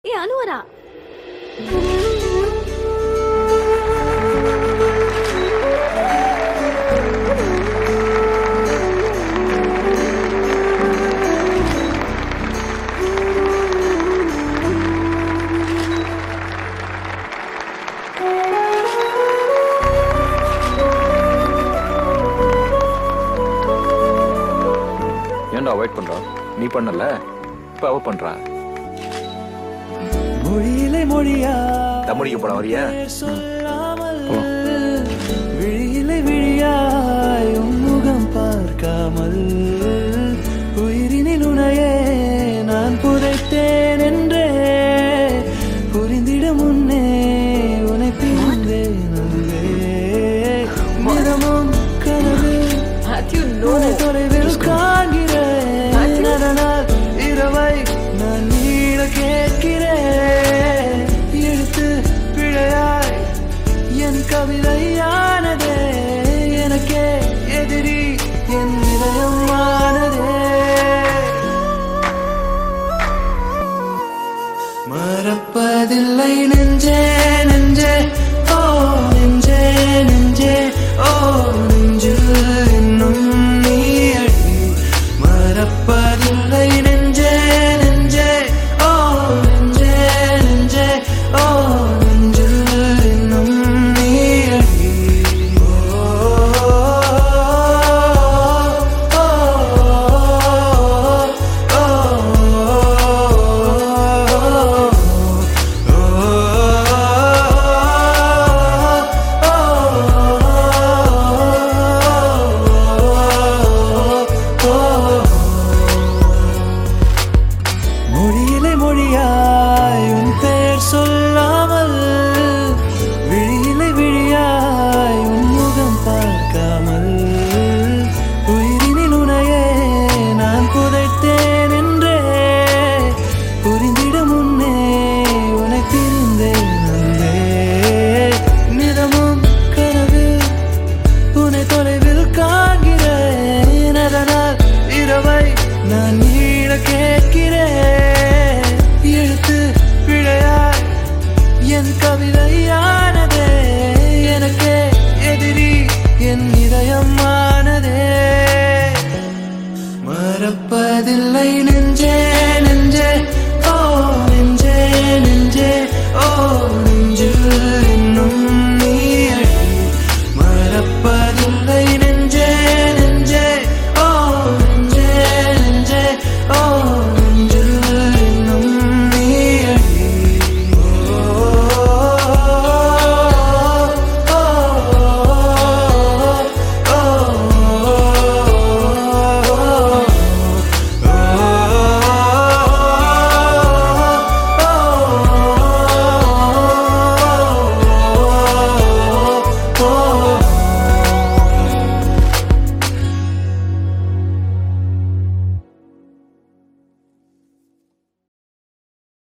ஏ அனுவரா ஏன்டா அவாய்ட் பண்றா நீ பண்ணல இப்ப அவ பண்றா மொழியிலே மொழியா தமிழிக்கு போட வரியா சொல்லாமல் போலாம். விழியிலே விழியாய் உன் முகம் பார்க்காமல் உயிரினில் உனையே நான் புதைத்தேன் என்றே புரிந்திட முன்னே உனை பிரிந்தேன் அன்பே நிறமும் கனவு உன்னை தொலைவில் காண்கிறேன் அதனால் இரவை நான் நீட கேட்கிறேன் எழுத்து பிழையாய் என் கவிதையானதே எனக்கே எதிரி என் இதயமானதே மறப்பதில்லை நெஞ்சே நெஞ்சே ஓ நெஞ்சே நெஞ்சே ஓ நெஞ்சில் இன்னும் நீயடி மறப்பதில்லை நெஞ்சே நெஞ்சே ஓ நெஞ்சே நெஞ்சே ஓ நெஞ்சில் இன்னும் நீயடி ஓ ஓ மொழியிலே மொழியா